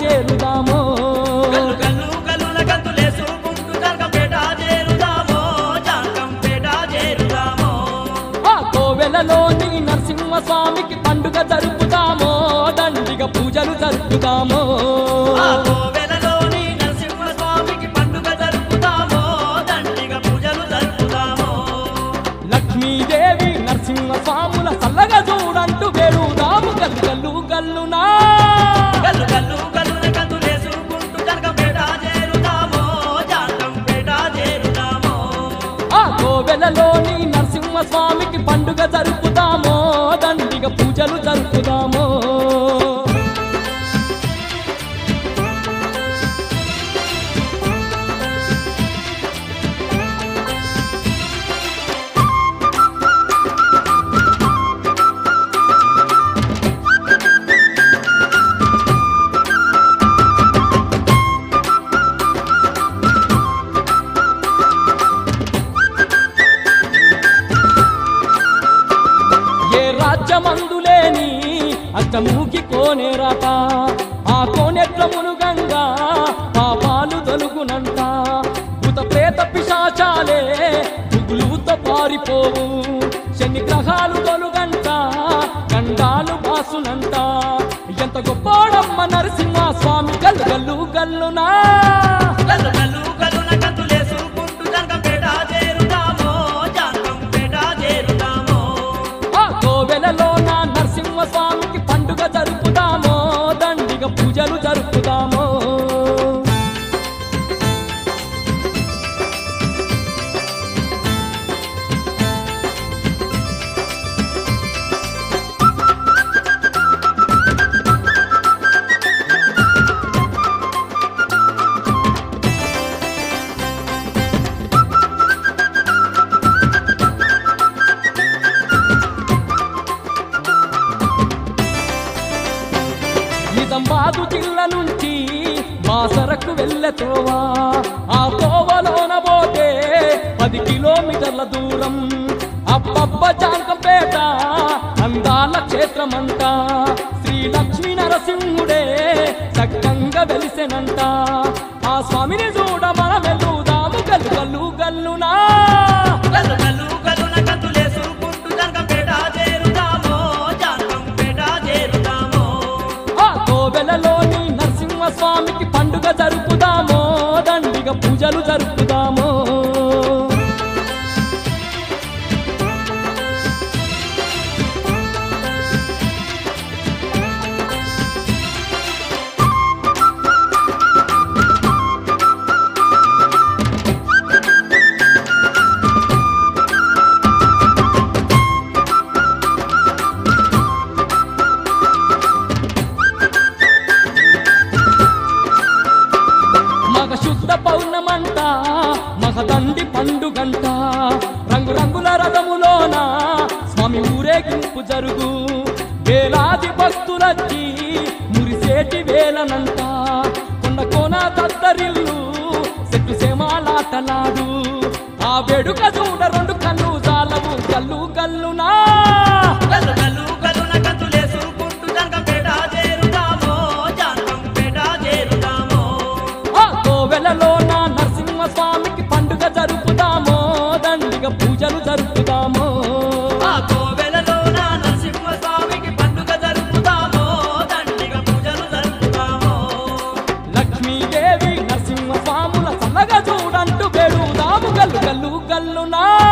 చేరుదామో గల్లు గల్లు గల్లుల గంతులేసుకుంటూ జంకంపేట చేరుదామో జంకంపేట చేరుదామో ఆ కోవెలలోని నరసింహస్వామికి పండుగ జరుపుదామో దండిగ పూజలు జరుపుదామో ఆ కోవెలలోని నరసింహస్వామికి పండుగ జరుపుదామో దండిగ పూజలు జరుపుదామో లక్ష్మీదేవి నరసింహస్వాముల చల్లగా చూడంటూ వేడుదాము గల్లు గల్లు గల్లునా గల్లు గల్లు గల్లుల గంతులేసుకుంటూ జంకంపేట చేరుదామో జంకంపేట చేరుదామో ఆ కోవెలలోని నరసింహస్వామికి పండుగ జరుపుదామో దండిగ పూజలు జరుపుదామో ఏ రాజ్యమందులేని అష్టమూకి కోనేరట ఆ కోనెట్ల మునుగంగా పాపాలు తొలుగునంట భూత ప్రేత పిశాచాలే దిగులుతో పారిపోవు శని గ్రహాలు తొలుగంట గండాలు బాసునంట ఎంత గొప్పోడమ్మ నరసింహ స్వామి గల్లు గల్లు గల్లునా గల్లు గల్లు గల్లుల గంతులేసుకుంటూ జంకంపేట చేరుదామో జంకంపేట చేరుదామో ఆ కోవెలలో నా నరసింహ స్వామికి పండుగ జరుపుదామో దండిగ పూజలు జరుపుదామో నిజామాబాదు జిల్లా నుంచి బాసరకు వెళ్ళతోవా ఆ తోవలోన పోతే పది కిలోమీటర్ల దూరం అబ్బబ్బ జాంకంపేట అందాల క్షేత్రమంట శ్రీ లక్ష్మీ నరసింహుడే చక్కంగా వెలిసెనంట ఆ స్వామిని చూడ మనం వెళ్దాము గల్లు గల్లు గల్లునా గల్లు గల్లు గల్లుల గంతులేసుకుంటూ జంకంపేట చేరుదామో జంకంపేట చేరుదామో ఆ కోవెలలోని నరసింహ స్వామికి పండుగ జరుపుదామో దండిగ పూజలు జరుపుదామో మగ శుద్ధ పౌర్ణమంట మగదండి పండుగంట రంగు రంగుల రథములోన స్వామి ఊరేగింపు జరుగు వేలాది భక్తులచ్చి మురిసేటి వేలనంట కొండ కోన తద్దరిల్లు చెట్టు సేమాలాటలాడు ఆ వేడుక చూడ రెండు కళ్ళు జాలవు కల్లు కల్లునా గల్లు గల్లు గల్లుల గంతులేసుకుంటూ జంకంపేట చేరుదామో జంకంపేట చేరుదామో ఆ కోవెలలో నా నరసింహ స్వామికి పండుగ జరుపుదామో దండిగ పూజలు జరుపుదామో ఆ కోవెలలో నా నరసింహస్వామికి పండుగ జరుపుదామో దండిగ పూజలు జరుపుదామో లక్ష్మీదేవి నరసింహ స్వాముల చల్లగా చూడంటూ వేడుదాము గల్లు గల్లు గల్లునా